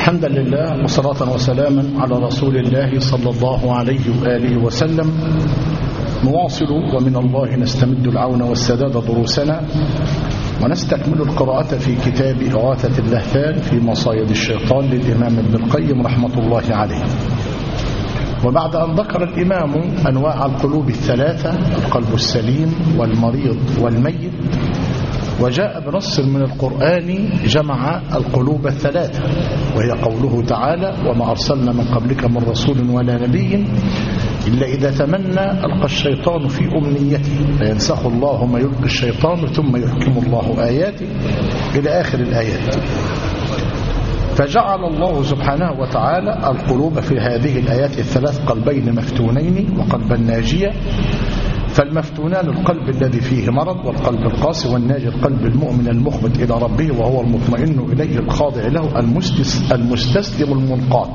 حمدا لله وصلاة وسلاما على رسول الله صلى الله عليه وآله وسلم نواصل ومن الله نستمد العون والسداد دروسنا ونستكمل القراءة في كتاب إغاثة اللهفان في مصايد الشيطان للإمام ابن القيم رحمة الله عليه وبعد أن ذكر الإمام أنواع القلوب الثلاثة القلب السليم والمريض والميت وجاء بنص من القرآن جمع القلوب الثلاثة وهي قوله تعالى وما أرسلنا من قبلك من رسول ولا نبي إلا إذا تمنى ألقى الشيطان في أمنيته فينسخ الله ما يلقي الشيطان ثم يحكم الله آياته إلى آخر الآيات فجعل الله سبحانه وتعالى القلوب في هذه الآيات الثلاث قلبين مفتونين وقلبا ناجيا فالمفتونان القلب الذي فيه مرض والقلب القاسي والناجي القلب المؤمن المخبت إلى ربه وهو المطمئن إليه الخاضع له المستسلم المنقاد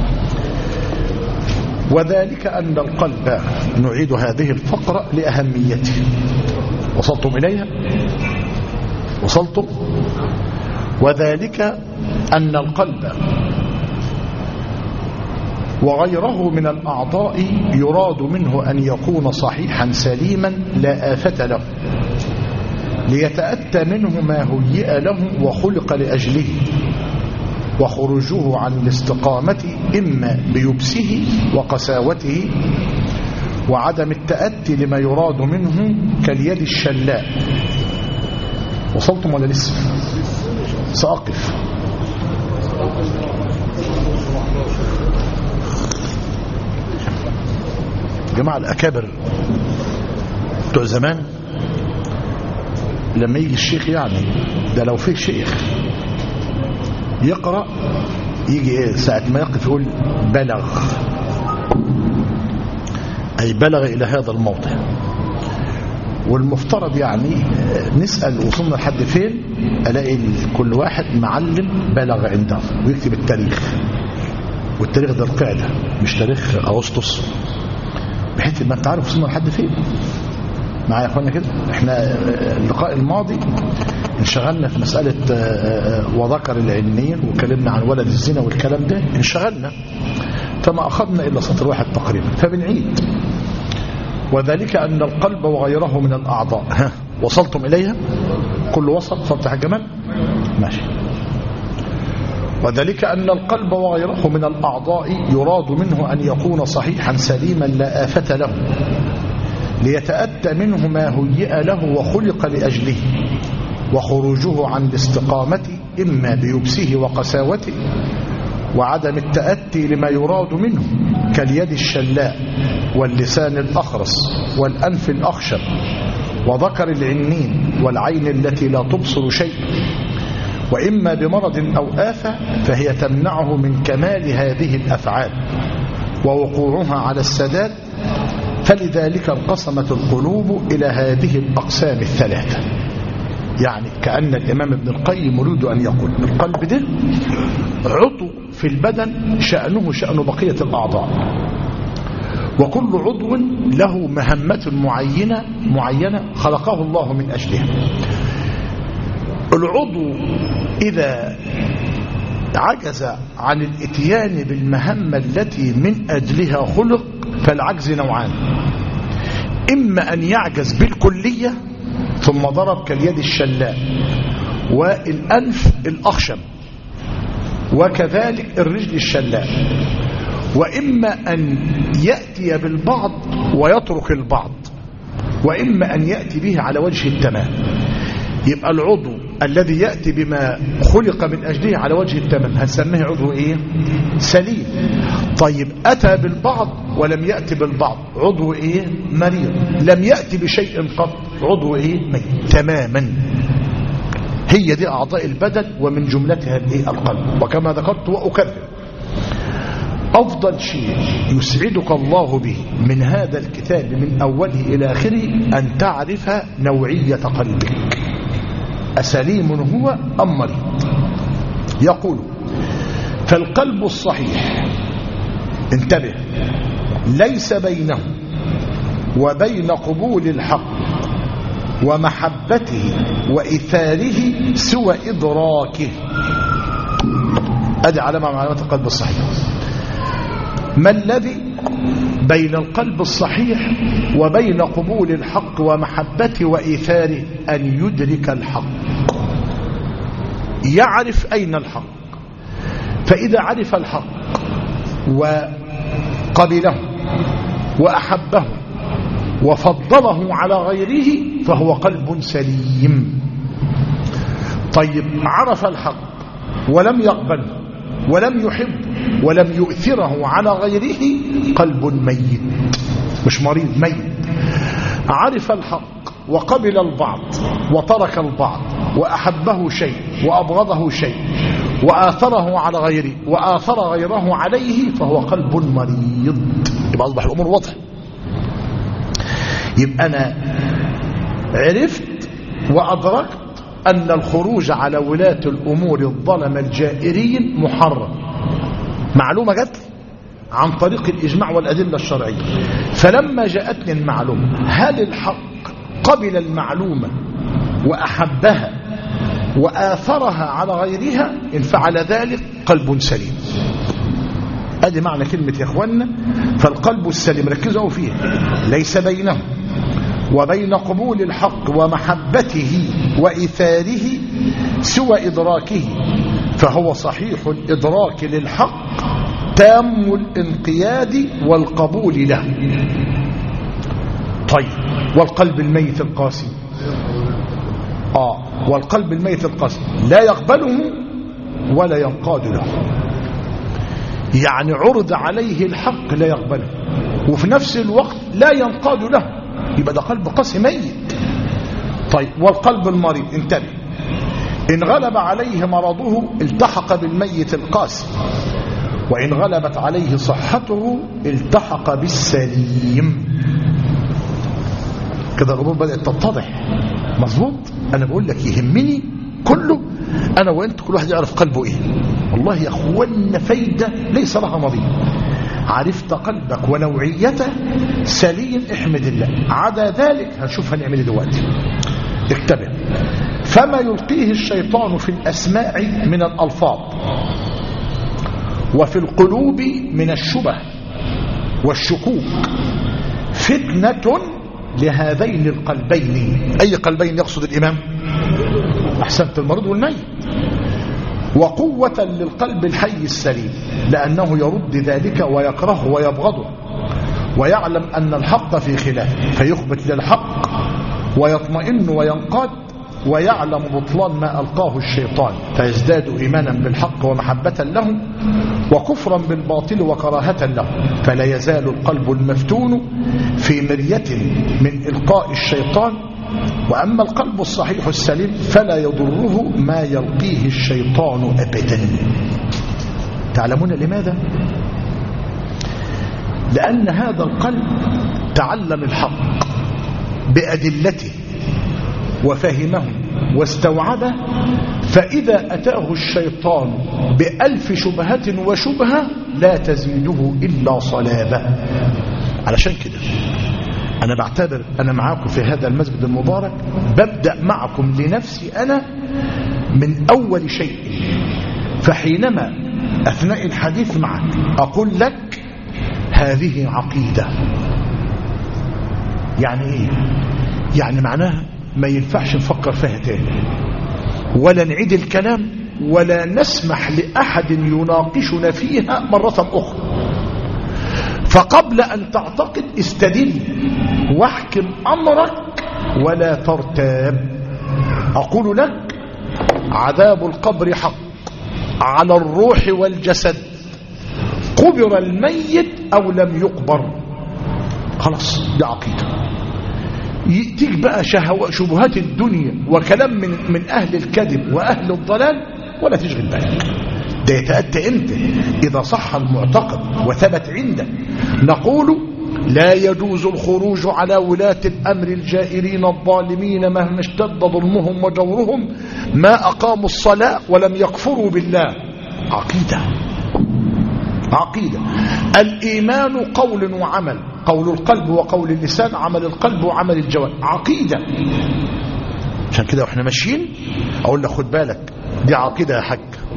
وذلك أن القلب نعيد هذه الفقرة لأهميته وصلتم إليها وصلتم وذلك أن القلب وغيره من الأعضاء يراد منه أن يكون صحيحا سليما لا آفة له ليتأتى منه ما هيئ له وخلق لأجله وخروجه عن الاستقامة إما بيبسه وقساوته وعدم التأتي لما يراد منه كاليد الشلاء وصلتم ولا لسه سأقف جماعة الأكابر بتوع زمان لما يجي الشيخ يعني ده لو فيه شيخ يقرأ يجي ايه ساعة ما يقف يقول بلغ أي بلغ إلى هذا الموضع والمفترض يعني نسأل وصلنا لحد فين ألاقي كل واحد معلم بلغ عنده ويكتب التاريخ والتاريخ ده القاعدة مش تاريخ أغسطس بحيث ما انت عارف وصلنا لحد فين معايا يا اخوانا كده احنا اللقاء الماضي انشغلنا في مسألة وذكر العنين وكلمنا عن ولد الزنا والكلام ده انشغلنا فما أخذنا إلا سطر واحد تقريبا فبنعيد وذلك أن القلب وغيره من الأعضاء ها وصلتم إليها كل وصل فتح جمال ماشي وذلك أن القلب وغيره من الأعضاء يراد منه أن يكون صحيحا سليما لا آفة له ليتأتى منه ما هيئ له وخلق لأجله وخروجه عن الاستقامة إما بيبسه وقساوته وعدم التأتي لما يراد منه كاليد الشلاء واللسان الأخرس والأنف الأخشب وذكر العنين والعين التي لا تبصر شيء وإما بمرض أو آفة فهي تمنعه من كمال هذه الأفعال ووقوعها على السداد فلذلك انقسمت القلوب إلى هذه الأقسام الثلاثة يعني كأن الإمام ابن القيم يريد أن يقول القلب ده عضو في البدن شأنه شأن بقية الأعضاء وكل عضو له مهمة معينة معينة خلقه الله من أجلها العضو إذا عجز عن الاتيان بالمهمة التي من أجلها خلق فالعجز نوعان إما أن يعجز بالكلية ثم ضرب كاليد الشلاء والأنف الأخشب وكذلك الرجل الشلاء وإما أن يأتي بالبعض ويترك البعض وإما أن يأتي به على وجه التمام يبقى العضو الذي يأتي بما خلق من أجله على وجه التمام هنسميه عضو إيه سليم طيب أتى بالبعض ولم يأتي بالبعض عضو إيه مريض لم يأتي بشيء قط عضو إيه ميت تماما هي دي أعضاء البدن ومن جملتها الإيه القلب وكما ذكرت وأكرر أفضل شيء يسعدك الله به من هذا الكتاب من أوله إلى آخره أن تعرف نوعية قلبك أسليم هو أم مريض يقول فالقلب الصحيح انتبه ليس بينه وبين قبول الحق ومحبته وإثاره سوى إدراكه ادي علامة من علامات القلب الصحيح ما الذي بين القلب الصحيح وبين قبول الحق ومحبته وإيثاره أن يدرك الحق يعرف أين الحق فإذا عرف الحق وقبله وأحبه وفضله على غيره فهو قلب سليم طيب عرف الحق ولم يقبله ولم يحب ولم يؤثره على غيره قلب ميت مش مريض ميت عرف الحق وقبل البعض وترك البعض وأحبه شيء وأبغضه شيء وآثره على غيره وآثر غيره عليه فهو قلب مريض يبقى أصبح الأمور واضحة يبقى أنا عرفت وأدركت أن الخروج على ولاة الأمور الظلم الجائرين محرم معلومة جت عن طريق الإجماع والأدلة الشرعية فلما جاءتني المعلومة هل الحق قبل المعلومة وأحبها وآثرها على غيرها إن فعل ذلك قلب سليم ادي معنى كلمة يا اخوانا فالقلب السليم ركزوا فيها ليس بينه وبين قبول الحق ومحبته وإثاره سوى إدراكه فهو صحيح الإدراك للحق تام الانقياد والقبول له طيب والقلب الميت القاسي آه والقلب الميت القاسي لا يقبله ولا ينقاد له يعني عرض عليه الحق لا يقبله وفي نفس الوقت لا ينقاد له يبقى ده قلب قاسي ميت طيب والقلب المريض انتبه إن غلب عليه مرضه التحق بالميت القاسي وإن غلبت عليه صحته التحق بالسليم كده الأمور بدأت تتضح مظبوط أنا بقول لك يهمني كله أنا وأنت كل واحد يعرف قلبه إيه والله يا أخوانا فايدة ليس لها نظير عرفت قلبك ونوعيته سليم احمد الله عدا ذلك هنشوف هنعمل ايه دلوقتي اكتبه فما يلقيه الشيطان في الأسماع من الألفاظ وفي القلوب من الشبه والشكوك فتنة لهذين القلبين أي قلبين يقصد الإمام أحسنت المرض والميت وقوة للقلب الحي السليم لأنه يرد ذلك ويكرهه ويبغضه ويعلم أن الحق في خلافه فيخبت للحق ويطمئن وينقاد ويعلم بطلان ما ألقاه الشيطان فيزداد إيمانا بالحق ومحبة له وكفرا بالباطل وكراهة له فلا يزال القلب المفتون في مرية من إلقاء الشيطان وأما القلب الصحيح السليم فلا يضره ما يلقيه الشيطان أبدا تعلمون لماذا؟ لأن هذا القلب تعلم الحق بأدلته وفهمه واستوعبه فإذا أتاه الشيطان بألف شبهة وشبهة لا تزيده إلا صلابة علشان كده أنا بعتبر أنا معاكم في هذا المسجد المبارك ببدأ معكم لنفسي أنا من أول شيء فحينما أثناء الحديث معك أقول لك هذه عقيدة يعني إيه يعني معناها ما ينفعش نفكر فيها تاني ولا نعيد الكلام ولا نسمح لأحد يناقشنا فيها مرة أخرى فقبل أن تعتقد استدل واحكم أمرك ولا ترتاب أقول لك عذاب القبر حق على الروح والجسد قبر الميت أو لم يقبر خلاص دي عقيدة يأتيك بقى شهو شبهات الدنيا وكلام من, من أهل الكذب وأهل الضلال ولا تشغل بالك ده يتأتى امتى إذا صح المعتقد وثبت عندك نقول لا يجوز الخروج على ولاة الأمر الجائرين الظالمين مهما اشتد ظلمهم وجورهم ما أقاموا الصلاة ولم يكفروا بالله عقيدة عقيدة الإيمان قول وعمل قول القلب وقول اللسان عمل القلب وعمل الجوارح عقيدة عشان كده واحنا ماشيين اقول لك خد بالك دي عقيدة يا حاج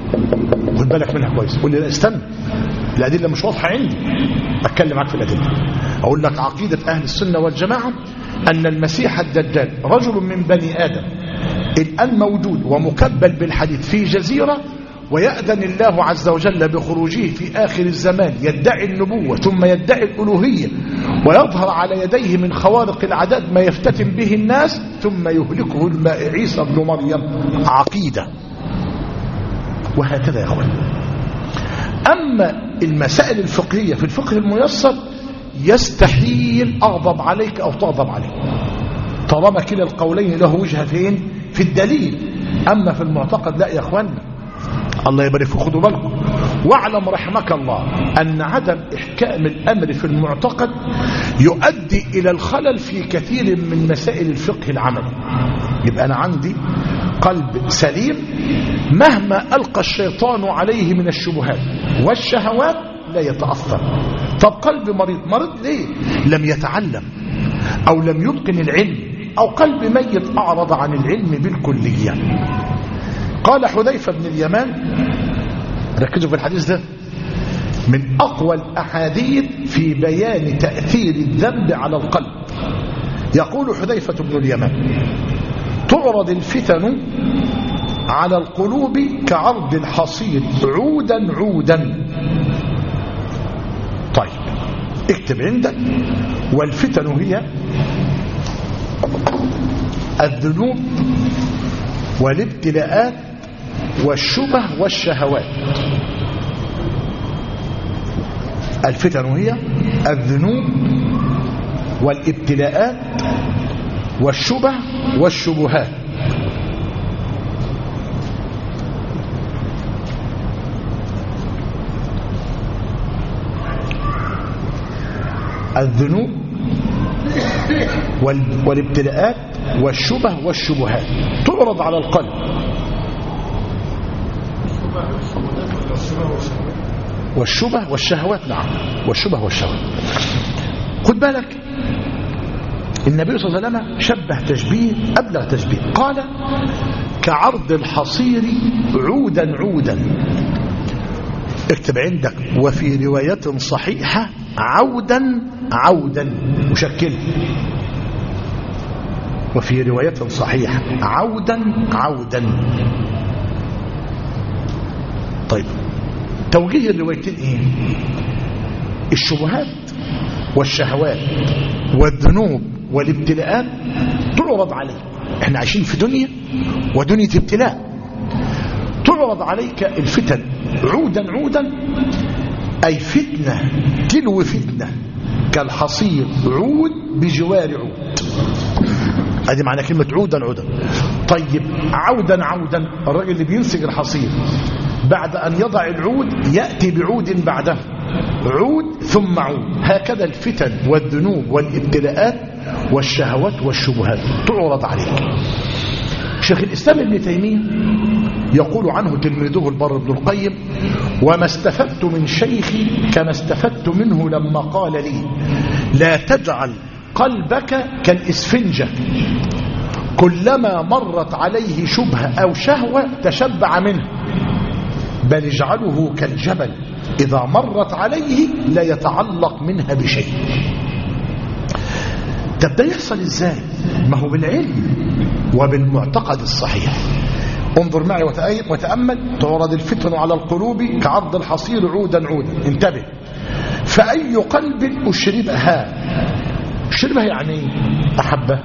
خد بالك منها كويس قول لي لا استنى الأدلة مش واضحة عندي أتكلم معاك في الأدلة أقول لك عقيدة أهل السنة والجماعة أن المسيح الدجال رجل من بني آدم الآن موجود ومكبل بالحديث في جزيرة ويأذن الله عز وجل بخروجه في آخر الزمان يدعي النبوة ثم يدعي الألوهية ويظهر على يديه من خوارق العداد ما يفتتن به الناس ثم يهلكه الماء عيسى بن مريم عقيدة وهكذا يا أخوان أما المسائل الفقهية في الفقه الميسر يستحيل أغضب عليك أو تغضب عليك طالما كلا القولين له وجهة فين في الدليل أما في المعتقد لا يا أخوانا الله يبارك فيكم خدوا بالكم واعلم رحمك الله أن عدم إحكام الأمر في المعتقد يؤدي إلى الخلل في كثير من مسائل الفقه العملي يبقى أنا عندي قلب سليم مهما ألقى الشيطان عليه من الشبهات والشهوات لا يتأثر طب قلب مريض مريض ليه لم يتعلم أو لم يتقن العلم أو قلب ميت أعرض عن العلم بالكلية قال حذيفة بن اليمان ركزوا في الحديث ده من أقوى الأحاديث في بيان تأثير الذنب على القلب يقول حذيفة بن اليمان تعرض الفتن على القلوب كعرض الحصير عودا عودا طيب اكتب عندك والفتن هي الذنوب والابتلاءات والشبه والشهوات الفتن هي الذنوب والابتلاءات والشبه والشبهات الذنوب والابتلاءات والشبه والشبهات تعرض على القلب والشبه والشهوات نعم والشبه والشهوات خد بالك النبي صلى الله عليه وسلم شبه تشبيه أبلغ تشبيه قال كعرض الحصير عودا عودا اكتب عندك وفي رواية صحيحة عودا عودا مشكل وفي رواية صحيحة عودا عودا طيب توجيه الروايتين ايه الشبهات والشهوات والذنوب والابتلاءات تعرض عليك احنا عايشين في دنيا ودنيا ابتلاء تعرض عليك الفتن عودا عودا أي فتنة تلو فتنة كالحصير عود بجوار عود هذه معنى كلمة عودا عودا طيب عودا عودا الراجل اللي بينسج الحصير بعد أن يضع العود يأتي بعود بعده عود ثم عود هكذا الفتن والذنوب والابتلاءات والشهوات والشبهات تعرض عليك شيخ الإسلام ابن تيمية يقول عنه تلميذه البر بن القيم وما استفدت من شيخي كما استفدت منه لما قال لي لا تجعل قلبك كالإسفنجة كلما مرت عليه شبهة أو شهوة تشبع منه بل اجعله كالجبل إذا مرت عليه لا يتعلق منها بشيء طب ده يحصل ازاي ما هو بالعلم وبالمعتقد الصحيح انظر معي وتأمل تعرض الفتن على القلوب كعرض الحصير عودا عودا انتبه فأي قلب أشربها أشربها يعني أحبه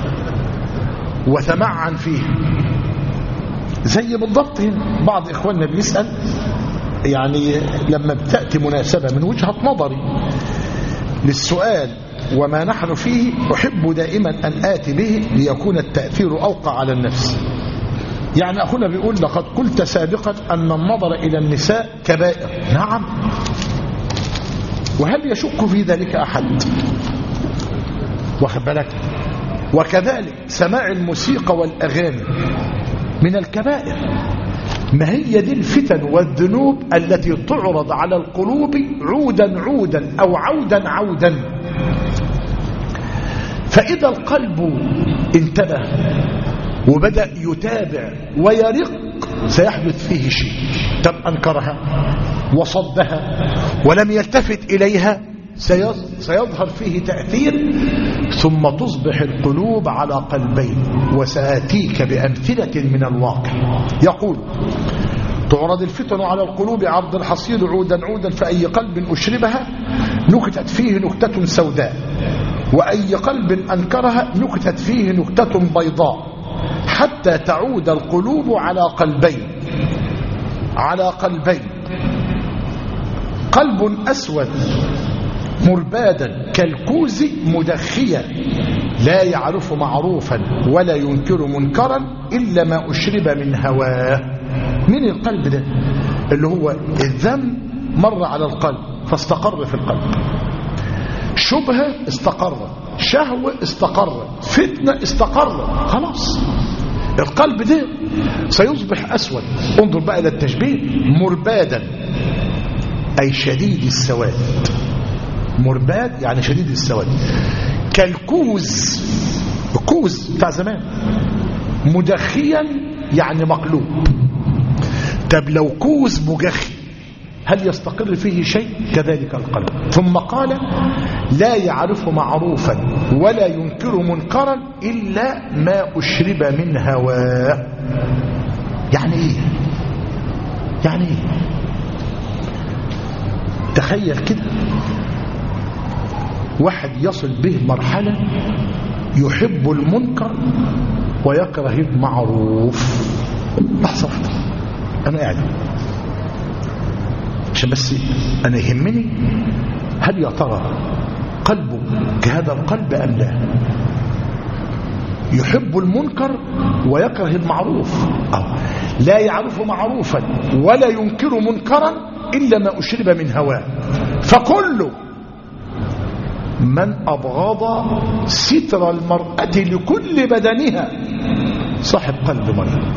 وتمعن فيه زي بالضبط هنا بعض إخواننا بيسأل يعني لما بتأتي مناسبة من وجهة نظري للسؤال وما نحن فيه أحب دائما أن آتي به ليكون التأثير أوقع على النفس يعني أخونا بيقول لقد قلت سابقا أن النظر إلى النساء كبائر نعم وهل يشك في ذلك أحد واخد بالك وكذلك سماع الموسيقى والأغاني من الكبائر ما هي دي الفتن والذنوب التي تعرض على القلوب عودا عودا أو عودا عودا فإذا القلب انتبه وبدأ يتابع ويرق سيحدث فيه شيء طب أنكرها وصدها ولم يلتفت إليها سيظهر فيه تأثير ثم تصبح القلوب على قلبين وسآتيك بأمثلة من الواقع يقول تعرض الفتن على القلوب عرض الحصير عودا عودا فأي قلب أشربها نكتت فيه نكتة سوداء وأي قلب أنكرها نكتت فيه نكتة بيضاء حتى تعود القلوب على قلبين على قلبين قلب أسود مربادا كالكوز مدخيا لا يعرف معروفا ولا ينكر منكرا إلا ما أشرب من هواه من القلب ده اللي هو الذنب مر على القلب فاستقر في القلب شبهة استقر شهوة استقر فتنة استقر خلاص القلب ده سيصبح أسود انظر بقى إلى التشبيه مربادا أي شديد السواد مرباد يعني شديد السواد كالكوز الكوز بتاع زمان مدخيا يعني مقلوب طب لو كوز مجخي هل يستقر فيه شيء كذلك القلب ثم قال لا يعرف معروفا ولا ينكر منكرا إلا ما أشرب من هواه يعني إيه يعني إيه تخيل كده واحد يصل به مرحلة يحب المنكر ويكره المعروف لحظة أنا قاعد عشان بس أنا يهمني هل يا ترى قلبه كهذا القلب أم لا يحب المنكر ويكره المعروف أو لا يعرف معروفا ولا ينكر منكرا إلا ما أشرب من هواه فكل من أبغض ستر المرأة لكل بدنها صاحب قلب مريض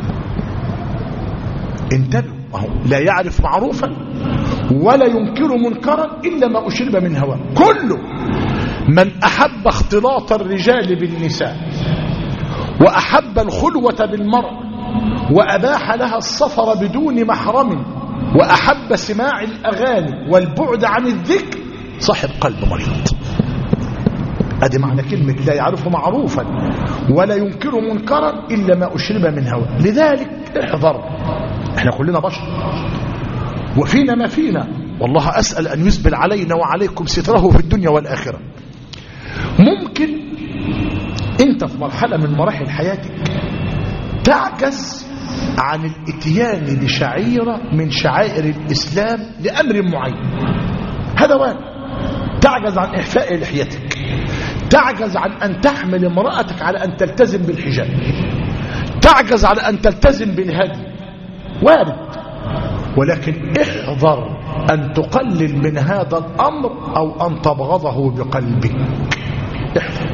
انتبهوا لا يعرف معروفا ولا ينكر منكرا إلا ما أشرب من هواه كل من أحب اختلاط الرجال بالنساء وأحب الخلوة بالمرأة وأباح لها السفر بدون محرم وأحب سماع الأغاني والبعد عن الذكر صاحب قلب مريض ادي معنى كلمة لا يعرف معروفا ولا ينكر منكرا إلا ما أشرب من هوى لذلك احذر احنا كلنا بشر وفينا ما فينا والله أسأل أن يسبل علينا وعليكم ستره في الدنيا والآخرة ممكن انت في مرحلة من مراحل حياتك تعجز عن الاتيان بشعيرة من شعائر الإسلام لأمر معين هذا وارد تعجز عن إحفاء لحيتك تعجز عن أن تحمل امرأتك على أن تلتزم بالحجاب تعجز على أن تلتزم بالهدي وارد ولكن احذر أن تقلل من هذا الأمر أو أن تبغضه بقلبك احذر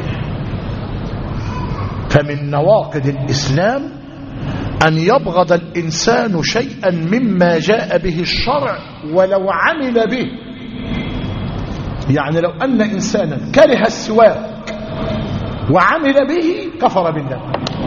فمن نواقض الإسلام أن يبغض الإنسان شيئا مما جاء به الشرع ولو عمل به يعني لو أن إنسانا كره السواك وعمل به كفر بالله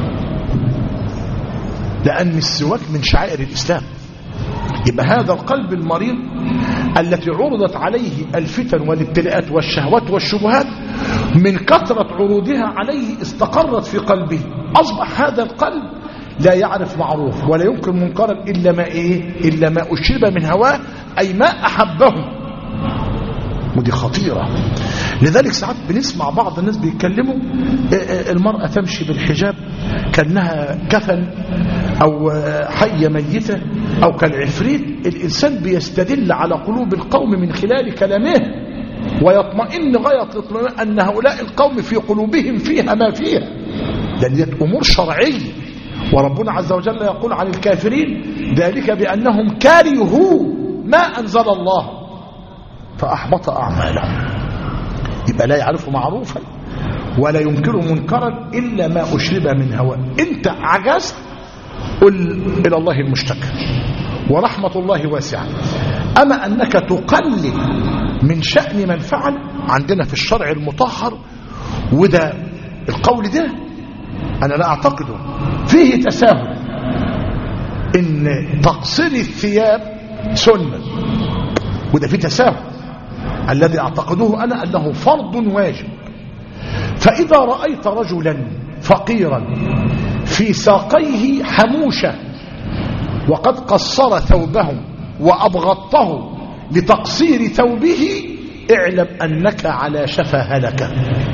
لأن السواك من شعائر الإسلام يبقى هذا القلب المريض التي عرضت عليه الفتن والابتلاءات والشهوات والشبهات من كثرة عروضها عليه استقرت في قلبه أصبح هذا القلب لا يعرف معروف ولا يمكن منكرا إلا ما إيه إلا ما أشرب من هواه أي ما أحبه ودي خطيرة لذلك ساعات بنسمع بعض الناس بيتكلموا المرأة تمشي بالحجاب كأنها كفن أو حية ميتة أو كالعفريت الإنسان بيستدل على قلوب القوم من خلال كلامه ويطمئن غاية الاطمئنان أن هؤلاء القوم في قلوبهم فيها ما فيها لأن دي أمور شرعية وربنا عز وجل يقول عن الكافرين ذلك بأنهم كرهوا ما أنزل الله فأحبط أعمالهم يبقى لا يعرف معروفا ولا ينكر منكرا إلا ما أشرب من هوى أنت عجزت قل إلى الله المشتكى ورحمة الله واسعة أما أنك تقلل من شأن من فعل عندنا في الشرع المطهر وده القول ده أنا لا أعتقده فيه تساهل ان تقصير الثياب سنة وده في تساهل الذي اعتقدوه انا انه فرض واجب فاذا رأيت رجلا فقيرا في ساقيه حموشة وقد قصر ثوبه وأبغضته لتقصير ثوبه اعلم أنك على شفا هلكة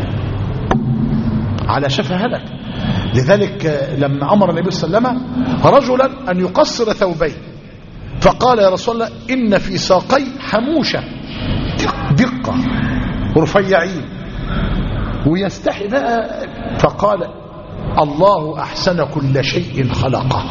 على شفا هلكة لذلك لما أمر النبي صلى الله عليه وسلم رجلا أن يقصر ثوبيه فقال يا رسول الله إن في ساقي حموشة دقة رفيعين ويستحي بقى فقال الله أحسن كل شيء خلقه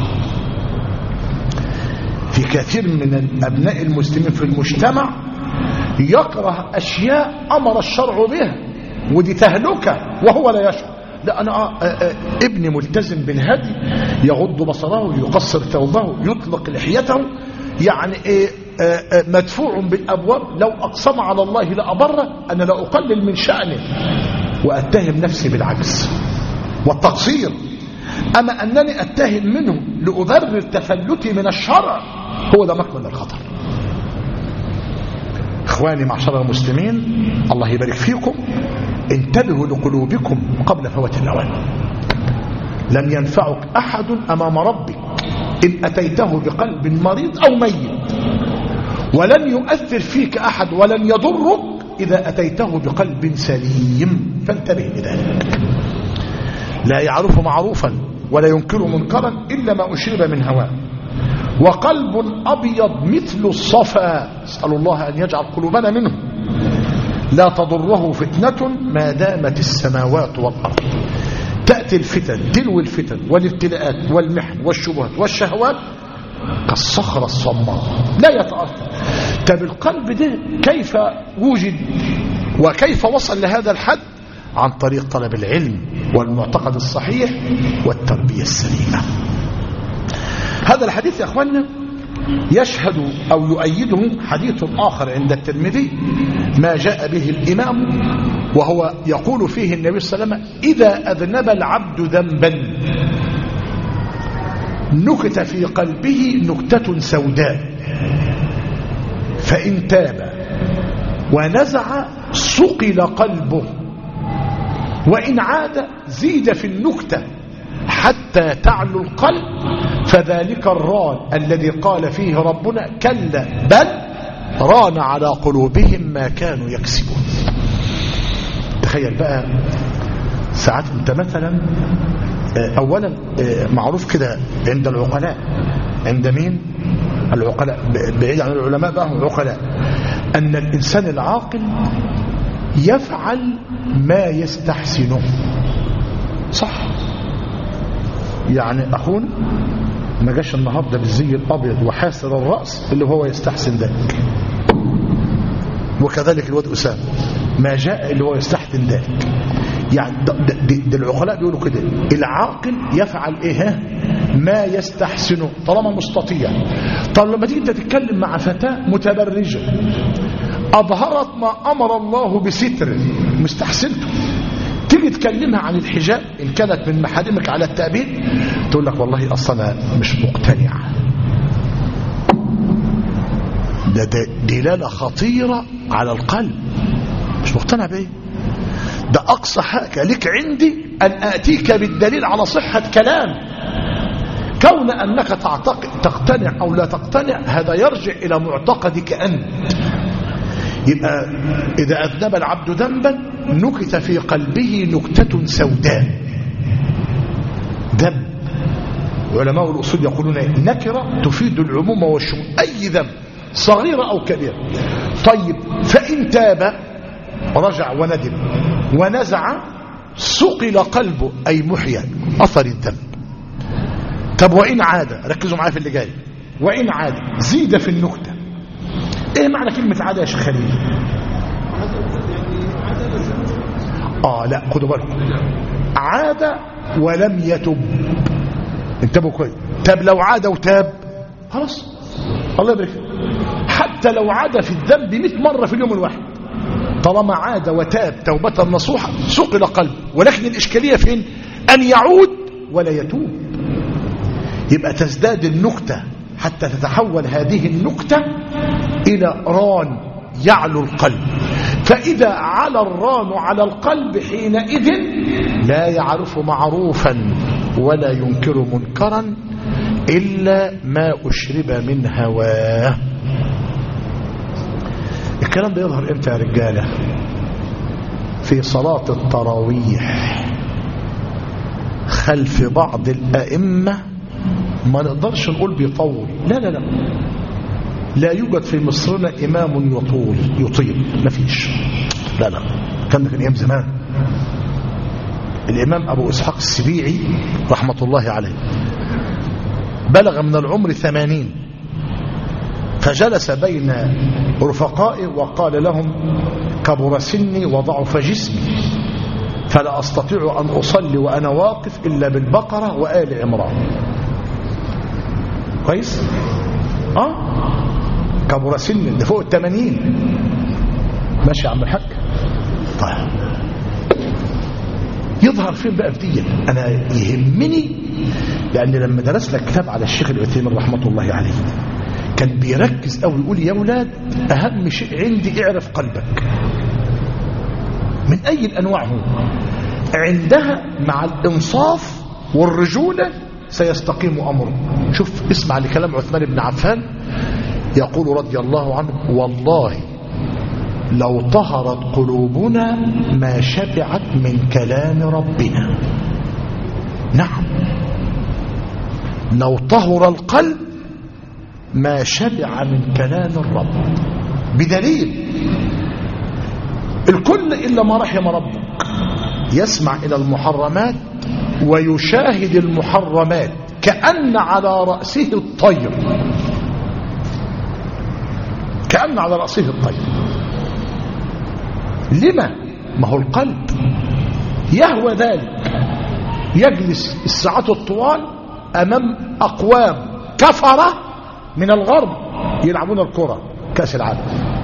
في كثير من أبناء المسلمين في المجتمع يكره أشياء أمر الشرع بها ودي تهلكة وهو لا يشعر لا أنا آه آه ابني ملتزم بالهدي يغض بصره يقصر ثوبه يطلق لحيته يعني إيه آه مدفوع بالأبواب لو أقسم على الله لأبره أنا لا أقلل من شأنه وأتهم نفسي بالعجز والتقصير أما أنني أتهم منه لأبرر تفلتي من الشرع هو ده مكمن الخطر إخواني معشر المسلمين الله يبارك فيكم انتبهوا لقلوبكم قبل فوات الأوان لن ينفعك أحد أمام ربك إن أتيته بقلب مريض أو ميت ولن يؤثر فيك أحد ولن يضرك إذا أتيته بقلب سليم فانتبه لذلك لا يعرف معروفا ولا ينكر منكرا إلا ما أشرب من هواه وقلب أبيض مثل الصفا اسأل الله أن يجعل قلوبنا منه لا تضره فتنة ما دامت السماوات والأرض تأتي الفتن تلو الفتن والابتلاءات والمحن والشبهات والشهوات كالصخرة الصماء لا يتأثر طب القلب ده كيف وجد وكيف وصل لهذا الحد عن طريق طلب العلم والمعتقد الصحيح والتربية السليمة هذا الحديث يا أخوانا يشهد أو يؤيده حديث آخر عند الترمذي ما جاء به الإمام وهو يقول فيه النبي صلى الله عليه وسلم إذا أذنب العبد ذنبا نكت في قلبه نكتة سوداء فإن تاب ونزع صقل قلبه وإن عاد زيد في النكتة حتى تعلو القلب فذلك الران الذي قال فيه ربنا كلا بل ران على قلوبهم ما كانوا يكسبون تخيل بقى ساعات انت مثلا اولا معروف كده عند العقلاء عند مين العقلاء بعيد عن العلماء بقى العقلاء ان الانسان العاقل يفعل ما يستحسنه صح يعني اخونا ما جاش النهارده بالزي الابيض وحاسر الراس اللي هو يستحسن ذلك وكذلك الواد اسامه ما جاء اللي هو يستحسن ذلك يعني ده, ده, ده العقلاء بيقولوا كده العاقل يفعل ايه ما يستحسنه طالما مستطيع طب لما تيجي انت تتكلم مع فتاه متبرجه اظهرت ما امر الله بستره مستحسنته تيجي تكلمها عن الحجاب ان كانت من محارمك على التأبيد تقول لك والله اصلا مش مقتنعه ده, ده دلاله خطيره على القلب مش مقتنع بايه ده أقصى حاجة لك عندي أن آتيك بالدليل على صحة كلام كون أنك تعتقد تقتنع أو لا تقتنع هذا يرجع إلى معتقدك أنت يبقى إذا أذنب العبد ذنبا نكت في قلبه نكتة سوداء ذنب علماء الأصول يقولون نكرة تفيد العموم والشمول أي ذنب صغيرة أو كبيرة طيب فإن تاب رجع وندم ونزع سقل قلبه أي محيا أثر الذنب طب وإن عاد ركزوا معايا في اللي جاي وإن عاد زيد في النكتة إيه معنى كلمة عاد يا شيخ خليل آه لا خدوا بالكم عاد ولم يتب انتبهوا كويس طب لو عاد وتاب خلاص الله يبارك حتى لو عاد في الذنب 100 مرة في اليوم الواحد طالما عاد وتاب توبة نصوحة سقل قلب ولكن الإشكالية فين أن يعود ولا يتوب يبقى تزداد النكتة حتى تتحول هذه النكتة إلى ران يعلو القلب فإذا على الران على القلب حينئذ لا يعرف معروفا ولا ينكر منكرا إلا ما أشرب من هواه الكلام ده يظهر امتى يا رجالة في صلاة التراويح خلف بعض الأئمة ما نقدرش نقول بيطول لا لا لا لا يوجد في مصرنا إمام يطول يطيل ما فيش لا لا كان ده كان أيام زمان الإمام أبو إسحاق السبيعي رحمة الله عليه بلغ من العمر ثمانين فجلس بين رفقائه وقال لهم كبر سني وضعف جسمي فلا أستطيع أن أصلي وأنا واقف إلا بالبقرة وآل عمران كويس اه كبر سن ده فوق الثمانين ماشي يا عم الحاج طيب يظهر فين بقى في دي انا يهمني لان لما درسنا كتاب على الشيخ العثيمين رحمه الله عليه كان بيركز قوي يقول يا اولاد اهم شيء عندي اعرف قلبك من اي الانواع هو عندها مع الانصاف والرجوله سيستقيم امره شوف اسمع لكلام عثمان بن عفان يقول رضي الله عنه والله لو طهرت قلوبنا ما شبعت من كلام ربنا نعم لو طهر القلب ما شبع من كلام الرب بدليل الكل إلا ما رحم ربك يسمع إلى المحرمات ويشاهد المحرمات كأن على رأسه الطير كأن على رأسه الطير لما ما هو القلب يهوى ذلك يجلس الساعات الطوال أمام أقوام كفرة من الغرب يلعبون الكرة كأس العالم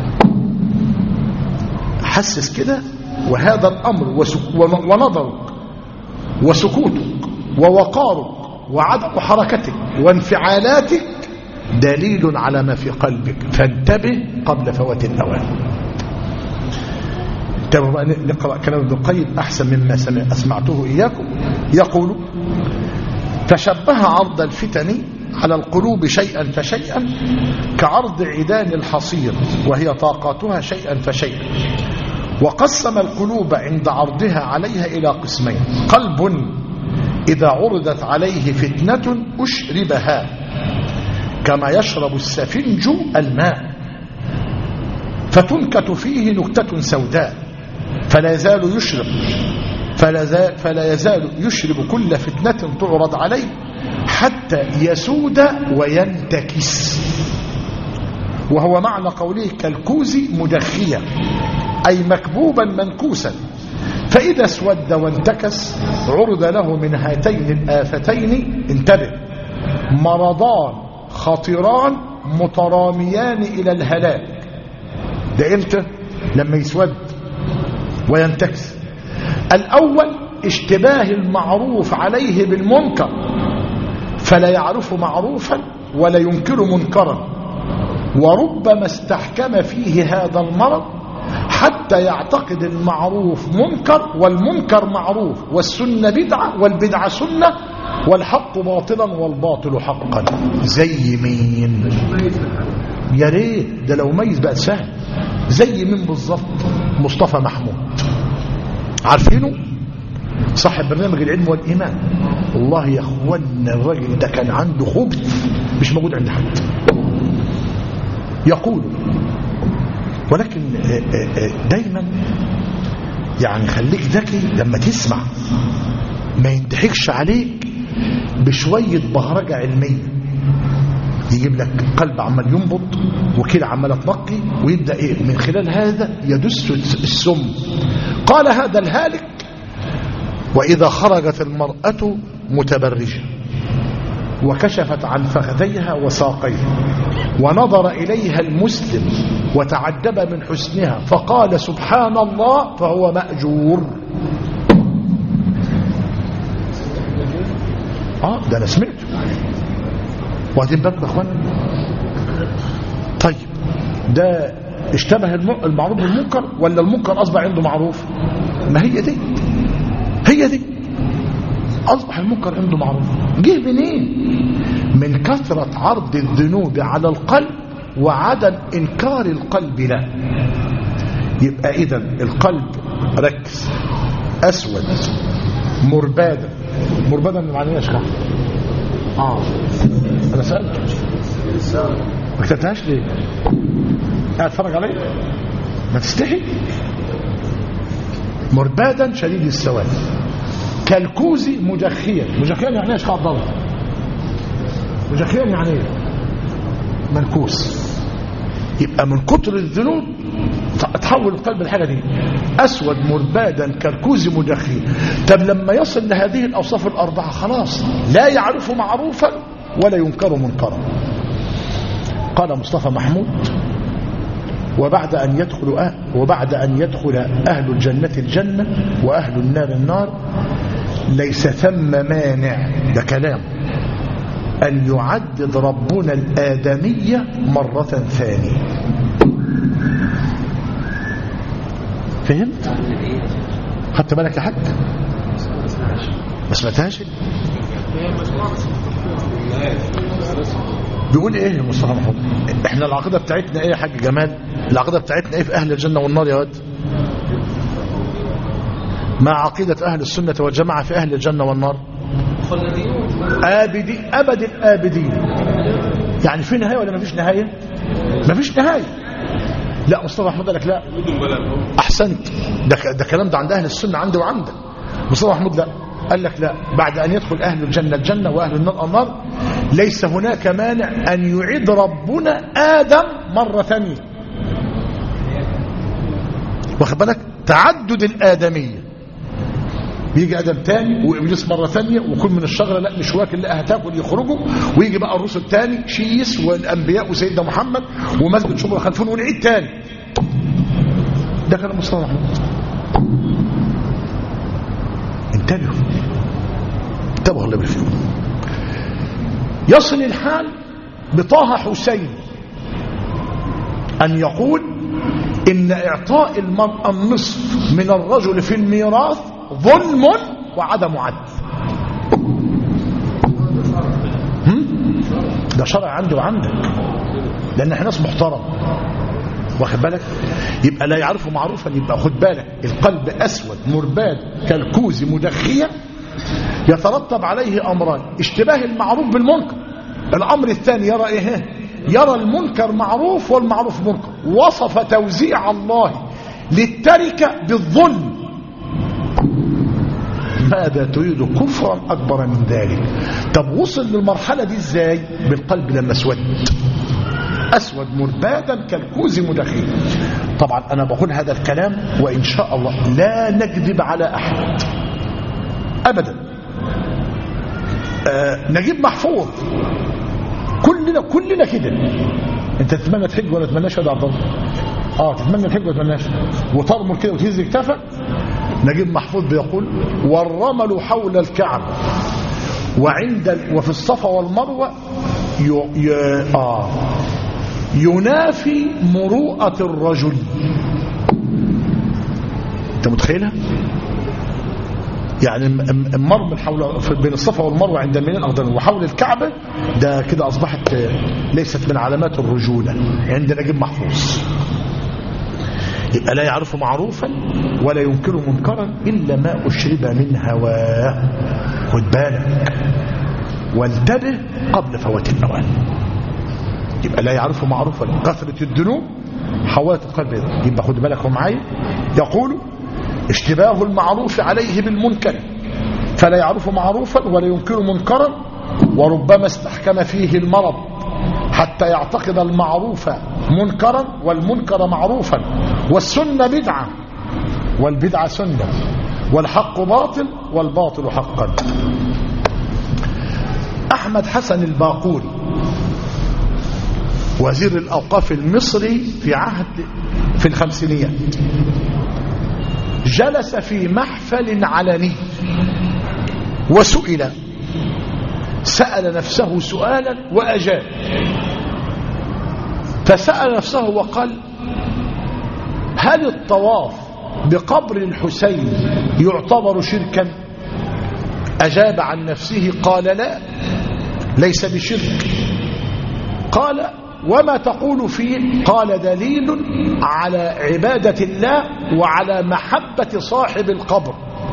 حسس كده وهذا الأمر ونظرك وسكوتك ووقارك وعدم حركتك وانفعالاتك دليل على ما في قلبك فانتبه قبل فوات الأوان انتبهوا بقى نقرأ كلام ابن القيم أحسن مما سمع أسمعته إياكم يقول تشبه عرض الفتن على القلوب شيئا فشيئا كعرض عيدان الحصير وهي طاقاتها شيئا فشيئا وقسم القلوب عند عرضها عليها إلى قسمين قلب إذا عرضت عليه فتنة أشربها كما يشرب السفنج الماء فتنكت فيه نكتة سوداء فلا يزال يشرب فلا, فلا يزال يشرب كل فتنة تعرض عليه حتى يسود وينتكس وهو معنى قوله كالكوز مدخيا أي مكبوبا منكوسا فإذا اسود وانتكس عرض له من هاتين الآفتين انتبه مرضان خطران متراميان إلى الهلاك ده امتى لما يسود وينتكس الأول اشتباه المعروف عليه بالمنكر فلا يعرف معروفا ولا ينكر منكرا وربما استحكم فيه هذا المرض حتى يعتقد المعروف منكر والمنكر معروف والسنة بدعة والبدعة سنة والحق باطلا والباطل حقا زي مين يا ريت ده لو ميز بقى سهل زي مين بالظبط مصطفى محمود عارفينه صاحب برنامج العلم والإيمان والله يا اخوانا الراجل ده كان عنده خبث مش موجود عند حد يقول ولكن دايما يعني خليك ذكي لما تسمع ما ينضحكش عليك بشوية بهرجة علمية يجيب لك قلب عمال ينبض وكده عمالة تنقي ويبدأ إيه من خلال هذا يدس السم قال هذا الهالك وإذا خرجت المرأة متبرجة وكشفت عن فخذيها وساقيها ونظر إليها المسلم وتعجب من حسنها فقال سبحان الله فهو مأجور آه ده أنا سمعته واخدين بالكم يا اخوان طيب ده اشتبه الم- المعروف بالمنكر ولا المنكر اصبح عنده معروف ما هي دي هي دي اصبح المنكر عنده معروف جه منين من كثرة عرض الذنوب على القلب وعدم انكار القلب له يبقى اذا القلب ركز اسود مربادا مربادا من معنى ايش اه انا سالت ما كتبتهاش ليه قاعد اتفرج عليا ما تستحي مربادا شديد السواد كالكوز مجخيا مجخيا يعني ايه يا شيخ عبد الله مجخيا يعني ايه منكوس يبقى من كتر الذنوب تحول القلب الحاجه دي اسود مربادا كالكوز مجخيا طب لما يصل لهذه الاوصاف الاربعه خلاص لا يعرف معروفا ولا ينكر منكرا قال مصطفى محمود وبعد أن يدخل أهل وبعد أن يدخل أهل الجنة الجنة وأهل النار النار ليس ثم مانع ده كلام أن يعدد ربنا الآدمية مرة ثانية فهمت؟ خدت بالك يا حاج؟ ما سمعتهاش؟ بيقول ايه يا مصطفى محمود احنا العقيده بتاعتنا ايه يا حاج جمال العقيده بتاعتنا ايه في اهل الجنه والنار يا واد ما عقيده اهل السنه والجماعه في اهل الجنه والنار آبدي أبد الآبدين يعني في نهاية ولا ما فيش نهاية ما فيش نهاية لا مصطفى محمود قال لك لا أحسنت ده, ده كلام ده عند أهل السنة عندي وعندك مصطفى محمود لا قال لك لا بعد أن يدخل أهل الجنة الجنة وأهل النار النار ليس هناك مانع أن يعيد ربنا آدم مرة ثانية واخد بالك تعدد الآدمية بيجي ادم تاني وابليس مره ثانيه وكل من الشجره لا مش واكل لا هتاكل يخرجوا ويجي بقى الرسل تاني شيس والانبياء وسيدنا محمد ومسجد شبرا خلفون ونعيد تاني ده كلام مصطفى محمود انتبهوا انتبهوا الله بالفيكم يصل الحال بطه حسين أن يقول إن إعطاء المرأة النصف من الرجل في الميراث ظلم وعدم عدل هم؟ ده شرع عندي وعندك لأن احنا ناس محترم واخد بالك يبقى لا يعرف معروفا يبقى خد بالك القلب أسود مرباد كالكوز مدخية يترتب عليه أمران اشتباه المعروف بالمنكر الأمر الثاني يرى إيه يرى المنكر معروف والمعروف منكر وصف توزيع الله للتركة بالظلم ماذا تريد كفرا أكبر من ذلك طب وصل للمرحلة دي ازاي بالقلب لما اسود أسود مربادا كالكوز مدخين طبعا أنا بقول هذا الكلام وإن شاء الله لا نكذب على أحد أبدا آه نجيب محفوظ كلنا كلنا كده انت تتمنى تحج ولا تتمناش يا عبد الله اه تتمنى تحج ولا تتمناش وترمل كده وتهز كتافك نجيب محفوظ بيقول والرمل حول الكعبة وعند ال... وفي الصفا والمروة ي... ي... آه ينافي مروءة الرجل انت متخيلها يعني المرمل حول بين الصفا والمروه عند الميلان الاخضر وحول الكعبه ده كده اصبحت ليست من علامات الرجوله عند نجيب محفوظ يبقى لا يعرف معروفا ولا ينكر منكرا الا ما اشرب من هواه خد بالك وانتبه قبل فوات الاوان يبقى لا يعرف معروفا كثره الذنوب حولت القلب يبقى خد بالك هو معايا يقول اشتباه المعروف عليه بالمنكر فلا يعرف معروفا ولا ينكر منكرا وربما استحكم فيه المرض حتى يعتقد المعروف منكرا والمنكر معروفا والسنة بدعة والبدعة سنة والحق باطل والباطل حقا أحمد حسن الباقوري وزير الأوقاف المصري في عهد في الخمسينيات جلس في محفل علني وسئل سأل نفسه سؤالا وأجاب فسأل نفسه وقال هل الطواف بقبر الحسين يعتبر شركا أجاب عن نفسه قال لا ليس بشرك قال وما تقول فيه قال دليل على عبادة الله وعلى محبة صاحب القبر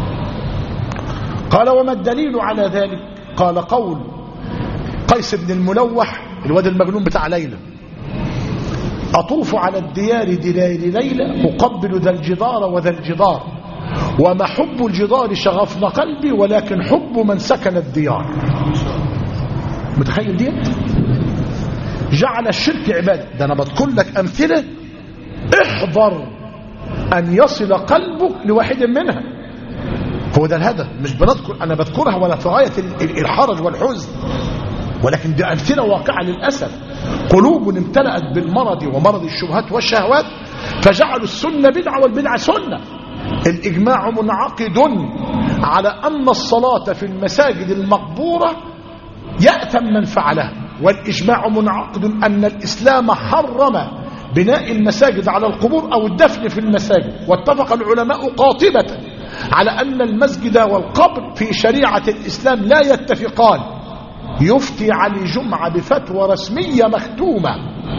قال وما الدليل على ذلك قال قول قيس بن الملوح الواد المجنون بتاع ليلى أطوف على الديار دلال ليلى أقبل ذا الجدار وذا الجدار وما حب الجدار شغفن قلبي ولكن حب من سكن الديار متخيل ديت جعل الشرك عبادة ده أنا بذكر لك أمثلة احذر أن يصل قلبك لواحد منها هو ده الهدف مش بنذكر أنا بذكرها ولا في غاية الحرج والحزن ولكن دي أمثلة واقعة للأسف قلوب امتلأت بالمرض ومرض الشبهات والشهوات فجعلوا السنة بدعة والبدعة سنة الإجماع منعقد على أن الصلاة في المساجد المقبورة يأتم من فعلها والإجماع منعقد أن الإسلام حرم بناء المساجد على القبور أو الدفن في المساجد واتفق العلماء قاطبة على أن المسجد والقبر في شريعة الإسلام لا يتفقان يفتي علي جمعة بفتوى رسمية مختومة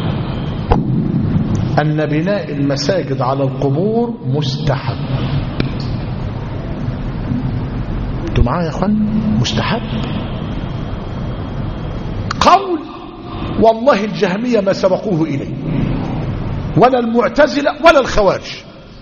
أن بناء المساجد على القبور مستحب انتوا معايا يا اخوان مستحب قول والله الجهمية ما سبقوه إليه ولا المعتزلة ولا الخوارج